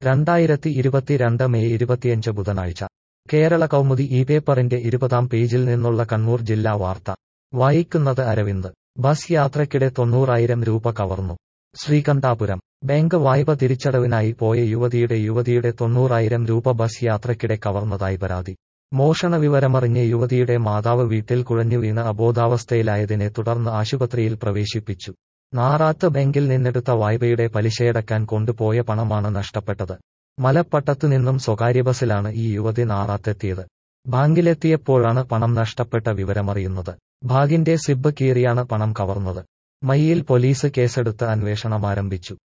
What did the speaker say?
രണ്ടായിരത്തി ഇരുപത്തിരണ്ട് മെയ് ഇരുപത്തിയഞ്ച് ബുധനാഴ്ച കേരള കൗമുദി ഈ പേപ്പറിന്റെ ഇരുപതാം പേജിൽ നിന്നുള്ള കണ്ണൂർ ജില്ലാ വാർത്ത വായിക്കുന്നത് അരവിന്ദ് ബസ് യാത്രയ്ക്കിടെ തൊണ്ണൂറായിരം രൂപ കവർന്നു ശ്രീകണ്ഠാപുരം ബാങ്ക് വായ്പ തിരിച്ചടവിനായി പോയ യുവതിയുടെ യുവതിയുടെ തൊണ്ണൂറായിരം രൂപ ബസ് യാത്രയ്ക്കിടെ കവർന്നതായി പരാതി മോഷണ വിവരമറിഞ്ഞ് യുവതിയുടെ മാതാവ് വീട്ടിൽ കുഴഞ്ഞു വീണ് അബോധാവസ്ഥയിലായതിനെ തുടർന്ന് ആശുപത്രിയിൽ പ്രവേശിപ്പിച്ചു നാറാത്ത് ബാങ്കിൽ നിന്നെടുത്ത വായ്പയുടെ പലിശയടക്കാൻ കൊണ്ടുപോയ പണമാണ് നഷ്ടപ്പെട്ടത് മലപ്പട്ടത്തു നിന്നും സ്വകാര്യ ബസ്സിലാണ് ഈ യുവതി നാറാത്തെത്തിയത് ബാങ്കിലെത്തിയപ്പോഴാണ് പണം നഷ്ടപ്പെട്ട വിവരമറിയുന്നത് ബാഗിന്റെ സിബ് കീറിയാണ് പണം കവർന്നത് മയ്യിൽ പോലീസ് കേസെടുത്ത് അന്വേഷണം ആരംഭിച്ചു